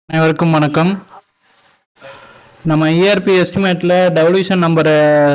அனைவருக்கும் வணக்கம் நம்ம இஆர்பி எஸ்டிமேட்டில் டெவல்யூஷன் நம்பரை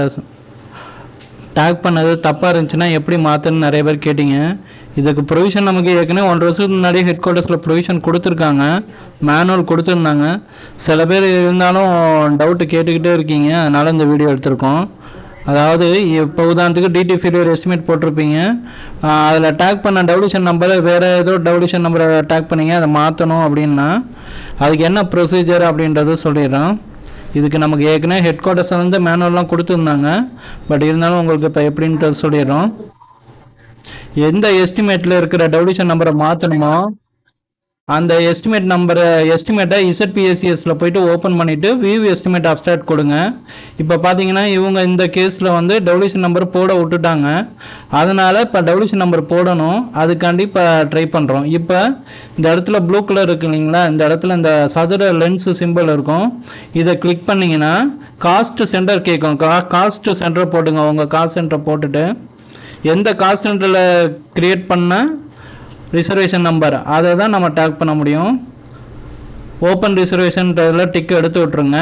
டேக் பண்ணது தப்பாக இருந்துச்சுன்னா எப்படி மாற்றணும்னு நிறைய பேர் கேட்டிங்க இதுக்கு ப்ரொவிஷன் நமக்கு ஏற்கனவே ஒன்றரை வருஷத்துக்கு முன்னாடி ஹெட் குவார்ட்டர்ஸில் ப்ரொவிஷன் கொடுத்துருக்காங்க மேனுவல் கொடுத்துருந்தாங்க சில பேர் இருந்தாலும் டவுட்டு கேட்டுக்கிட்டே இருக்கீங்க அதனால் இந்த வீடியோ எடுத்திருக்கோம் அதாவது இப்போ உதாரணத்துக்கு டிடி ஃபெயிலியர் எஸ்டிமேட் போட்டிருப்பீங்க அதில் டேக் பண்ண டெவல்யூஷன் நம்பரை வேறு ஏதோ டெவல்யூஷன் நம்பரை டேக் பண்ணீங்க அதை மாற்றணும் அப்படின்னா அதுக்கு என்ன ப்ரொசீஜர் அப்படின்றத சொல்லிடுறோம் இதுக்கு நமக்கு ஏற்கனவே ஹெட் குவார்ட்டர்ஸ் வந்து மேனுவல்லாம் கொடுத்துருந்தாங்க பட் இருந்தாலும் உங்களுக்கு இப்போ எப்படின்றது சொல்லிடுறோம் எந்த எஸ்டிமேட்டில் இருக்கிற டெவல்யூஷன் நம்பரை மாற்றணுமோ அந்த எஸ்டிமேட் நம்பரை எஸ்டிமேட்டை இசட்பிஎஸ்சிஎஸ்ல போயிட்டு ஓப்பன் பண்ணிவிட்டு வியூ எஸ்டிமேட் அப்ஸ்டார்ட் கொடுங்க இப்போ பார்த்தீங்கன்னா இவங்க இந்த கேஸில் வந்து டெவல்யூஷன் நம்பர் போட விட்டுட்டாங்க அதனால் இப்போ டெவல்யூஷன் நம்பர் போடணும் அதுக்காண்டி இப்போ ட்ரை பண்ணுறோம் இப்போ இந்த இடத்துல ப்ளூ கலர் இருக்கு இல்லைங்களா இந்த இடத்துல இந்த சதுர லென்ஸ் சிம்பிள் இருக்கும் இதை கிளிக் பண்ணிங்கன்னா காஸ்ட் சென்டர் கேட்கும் கா காஸ்ட் சென்டர் போட்டுங்க உங்கள் காஸ்ட் சென்டர் போட்டுட்டு எந்த காஸ்ட் சென்டரில் க்ரியேட் பண்ண ரிசர்வேஷன் நம்பர் அதை தான் நம்ம டேக் பண்ண முடியும் ஓப்பன் ரிசர்வேஷன்றதில் டிக் எடுத்து விட்ருங்க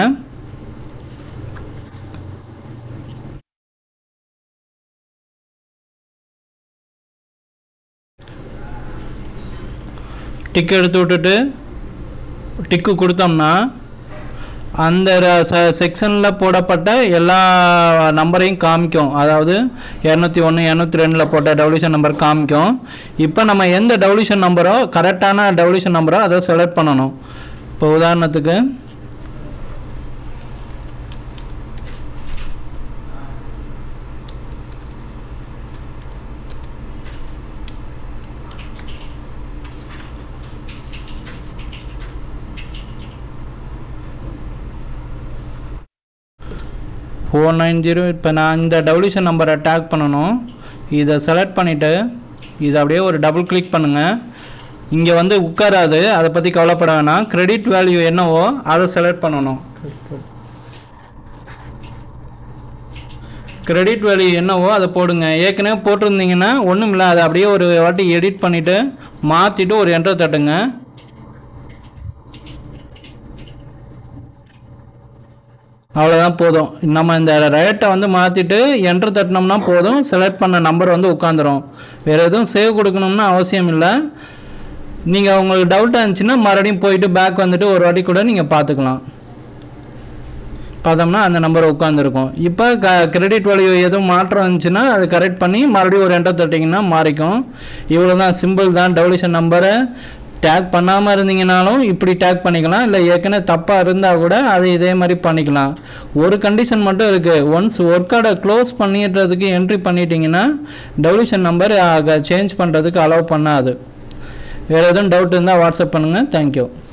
டிக் எடுத்து விட்டுட்டு டிக்கு கொடுத்தோம்னா அந்த செக்ஷனில் போடப்பட்ட எல்லா நம்பரையும் காமிக்கும் அதாவது இரநூத்தி ஒன்று இரநூத்தி ரெண்டில் போட்ட டெவல்யூஷன் நம்பர் காமிக்கும் இப்போ நம்ம எந்த டெவல்யூஷன் நம்பரோ கரெக்டான டெவல்யூஷன் நம்பரோ அதை செலக்ட் பண்ணணும் இப்போ உதாரணத்துக்கு ஃபோர் நைன் ஜீரோ இப்போ நான் இந்த டெவல்யூஷன் நம்பரை டேக் பண்ணணும் இதை செலக்ட் பண்ணிவிட்டு இதை அப்படியே ஒரு டபுள் கிளிக் பண்ணுங்கள் இங்கே வந்து உட்காராது அதை பற்றி கவலைப்பட வேணாம் கிரெடிட் வேல்யூ என்னவோ அதை செலக்ட் பண்ணணும் கிரெடிட் வேல்யூ என்னவோ அதை போடுங்க ஏற்கனவே போட்டிருந்தீங்கன்னா ஒன்றும் இல்லை அதை அப்படியே ஒரு வாட்டி எடிட் பண்ணிவிட்டு மாற்றிட்டு ஒரு என்டர் தட்டுங்க அவ்வளோதான் போதும் நம்ம இந்த ரேட்டை வந்து மாற்றிட்டு என்ட்ரு தட்டினோம்னா போதும் செலக்ட் பண்ண நம்பர் வந்து உட்காந்துரும் வேறு எதுவும் சேவ் கொடுக்கணும்னு அவசியம் இல்லை நீங்கள் உங்களுக்கு டவுட்டாக இருந்துச்சுன்னா மறுபடியும் போயிட்டு பேக் வந்துட்டு ஒரு வாட்டி கூட நீங்கள் பார்த்துக்கலாம் பார்த்தோம்னா அந்த நம்பர் உட்காந்துருக்கும் இப்போ க கிரெடிட் வேல்யூ எதுவும் மாற்றம் இருந்துச்சுன்னா அது கரெக்ட் பண்ணி மறுபடியும் ஒரு என்டர் தட்டிங்கன்னா மாறிக்கும் இவ்வளோ தான் சிம்பிள் தான் டெவல்யூஷன் நம்பரை டேக் பண்ணாமல் இருந்தீங்கனாலும் இப்படி டேக் பண்ணிக்கலாம் இல்லை ஏற்கனவே தப்பாக இருந்தால் கூட அது இதே மாதிரி பண்ணிக்கலாம் ஒரு கண்டிஷன் மட்டும் இருக்குது ஒன்ஸ் ஒர்க் ஆர்டை க்ளோஸ் பண்ணிடுறதுக்கு என்ட்ரி பண்ணிட்டீங்கன்னா டெவல்யூஷன் நம்பர் சேஞ்ச் பண்ணுறதுக்கு அலோவ் பண்ணாது வேறு எதுவும் டவுட் இருந்தால் வாட்ஸ்அப் பண்ணுங்கள் தேங்க்யூ